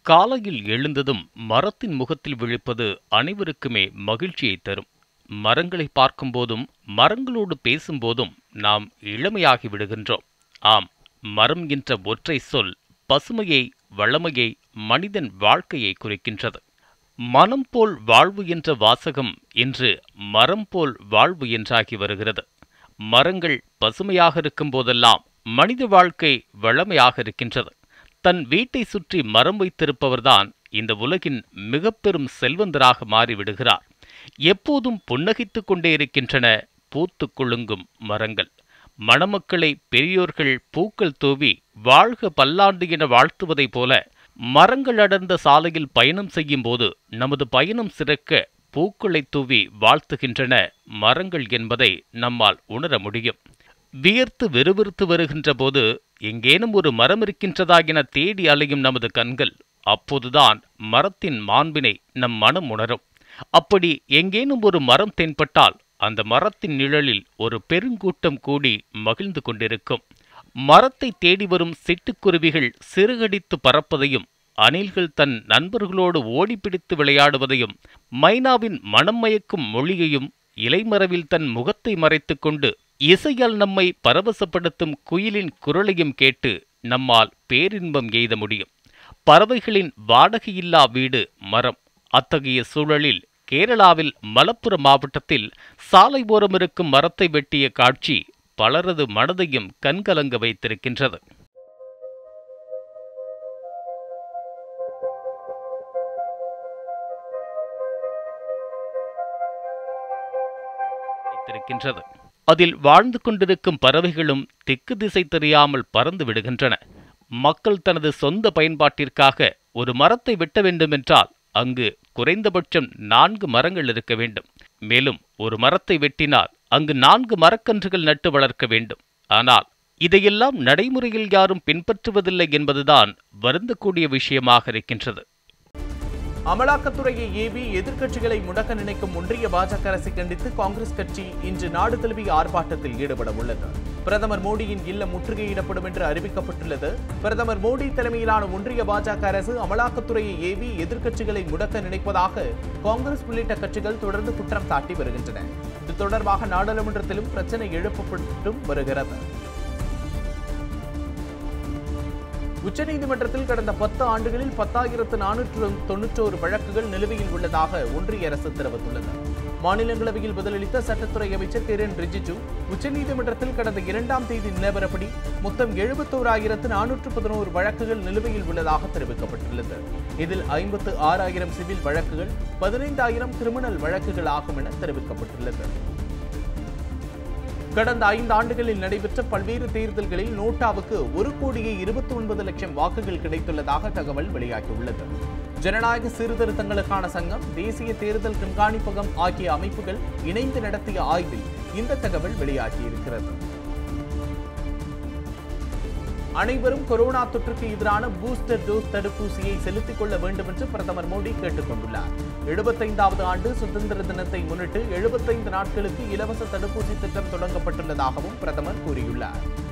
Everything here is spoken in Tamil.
காலையில் எழுந்ததும் மரத்தின் முகத்தில் விழிப்பது அனைவருக்குமே மகிழ்ச்சியை தரும் மரங்களை பார்க்கும்போதும் மரங்களோடு பேசும்போதும் நாம் இளமையாகி விடுகின்றோம் ஆம் மரம் என்ற ஒற்றை சொல் பசுமையை வளமையை மனிதன் வாழ்க்கையை குறிக்கின்றது மனம் போல் வாழ்வு என்ற வாசகம் இன்று மரம் போல் வாழ்வு என்றாகி வருகிறது மரங்கள் பசுமையாக இருக்கும் போதெல்லாம் மனித வாழ்க்கை வளமையாக இருக்கின்றது தன் வீட்டை சுற்றி மரம் வைத்திருப்பவர்தான் இந்த உலகின் மிக பெரும் செல்வந்தராக மாறிவிடுகிறார் எப்போதும் புன்னகித்துக் கொண்டே இருக்கின்றன பூத்து குலுங்கும் மரங்கள் மணமக்களை பெரியோர்கள் பூக்கள் தூவி வாழ்க பல்லாண்டு என வாழ்த்துவதைப் போல மரங்கள் அடர்ந்த சாலையில் பயணம் செய்யும் போது நமது பயணம் சிறக்க பூக்களை தூவி வாழ்த்துகின்றன மரங்கள் என்பதை நம்மால் உணர முடியும் வியர்த்து வெறுவிறுத்து வருகின்ற போது எங்கேனும் ஒரு மரம் இருக்கின்றதா என தேடி அலையும் நமது கண்கள் அப்போதுதான் மரத்தின் மாண்பினை நம் மனம் உணரும் அப்படி எங்கேனும் ஒரு மரம் தென்பட்டால் அந்த மரத்தின் நிழலில் ஒரு பெருங்கூட்டம் கூடி மகிழ்ந்து கொண்டிருக்கும் மரத்தை தேடி வரும் சிட்டுக்குருவிகள் சிறுகடித்து பறப்பதையும் அணில்கள் தன் நண்பர்களோடு ஓடிப்பிடித்து விளையாடுவதையும் மைனாவின் மனம் மயக்கும் மொழியையும் இலைமரவில் தன் முகத்தை மறைத்துக் கொண்டு இசையால் நம்மை பரவசப்படுத்தும் குயிலின் குரலையும் கேட்டு நம்மால் பேரின்பம் எய்த முடியும் பறவைகளின் வாடகையில்லா வீடு மரம் அத்தகைய சூழலில் கேரளாவில் மலப்புரம் மாவட்டத்தில் சாலை ஓரம் இருக்கும் மரத்தை வெட்டிய காட்சி பலரது மனதையும் கண்கலங்க வைத்திருக்கின்றது வைத்திருக்கின்றது அதில் வாழ்ந்து கொண்டிருக்கும் பறவைகளும் திக்கு திசை தெரியாமல் பறந்து விடுகின்றன மக்கள் தனது சொந்த பயன்பாட்டிற்காக ஒரு மரத்தை வெட்ட வேண்டுமென்றால் அங்கு குறைந்தபட்சம் நான்கு மரங்கள் இருக்க வேண்டும் மேலும் ஒரு மரத்தை வெட்டினால் அங்கு நான்கு மரக்கன்றுகள் நட்டு வளர்க்க வேண்டும் ஆனால் இதையெல்லாம் நடைமுறையில் யாரும் பின்பற்றுவதில்லை என்பதுதான் வருந்தக்கூடிய விஷயமாக இருக்கின்றது அமலாக்கத்துறையை ஏவி எதிர்க்கட்சிகளை முடக்க நினைக்கும் ஒன்றிய பாஜக அரசை கண்டித்து காங்கிரஸ் கட்சி இன்று நாடு தழுவிய ஆர்ப்பாட்டத்தில் ஈடுபட உள்ளது பிரதமர் மோடியின் இல்லம் முற்றுகையிடப்படும் என்று அறிவிக்கப்பட்டுள்ளது பிரதமர் மோடி தலைமையிலான ஒன்றிய பாஜக அரசு அமலாக்கத்துறையை ஏவி எதிர்க்கட்சிகளை முடக்க நினைப்பதாக காங்கிரஸ் உள்ளிட்ட கட்சிகள் தொடர்ந்து குற்றம் சாட்டி வருகின்றன இது தொடர்பாக நாடாளுமன்றத்திலும் பிரச்சனை எழுப்பப்பட்டும் வருகிறது உச்சநீதிமன்றத்தில் கடந்த பத்து ஆண்டுகளில் பத்தாயிரத்து நானூற்று தொன்னூற்றோரு வழக்குகள் நிலுவையில் உள்ளதாக ஒன்றிய அரசு தெரிவித்துள்ளது மாநிலங்களவையில் பதிலளித்த சட்டத்துறை அமைச்சர் கிரண் ரிஜிஜு உச்சநீதிமன்றத்தில் கடந்த இரண்டாம் தேதி நிலவரப்படி மொத்தம் எழுபத்தோராயிரத்து நானூற்று பதினோரு வழக்குகள் நிலுவையில் உள்ளதாக தெரிவிக்கப்பட்டுள்ளது இதில் ஐம்பத்து ஆறாயிரம் சிவில் வழக்குகள் பதினைந்தாயிரம் கிரிமினல் வழக்குகள் ஆகும் என தெரிவிக்கப்பட்டுள்ளது கடந்த ஐந்து ஆண்டுகளில் நடைபெற்ற பல்வேறு தேர்தல்களில் நோட்டாவுக்கு ஒரு கோடியே இருபத்தி ஒன்பது லட்சம் வாக்குகள் கிடைத்துள்ளதாக தகவல் வெளியாகியுள்ளது ஜனநாயக சீர்திருத்தங்களுக்கான சங்கம் தேசிய தேர்தல் கண்காணிப்பகம் ஆகிய அமைப்புகள் இணைந்து நடத்திய ஆய்வில் இந்த தகவல் வெளியாகியிருக்கிறது அனைவரும் கொரோனா தொற்றுக்கு எதிரான பூஸ்டர் டோஸ் தடுப்பூசியை செலுத்திக் கொள்ள வேண்டும் என்று பிரதமர் மோடி கேட்டுக் கொண்டுள்ளார் எழுபத்தைந்தாவது ஆண்டு சுதந்திர தினத்தை முன்னிட்டு எழுபத்தைந்து நாட்களுக்கு இலவச தடுப்பூசி திட்டம் தொடங்கப்பட்டுள்ளதாகவும் பிரதமர் கூறியுள்ளார்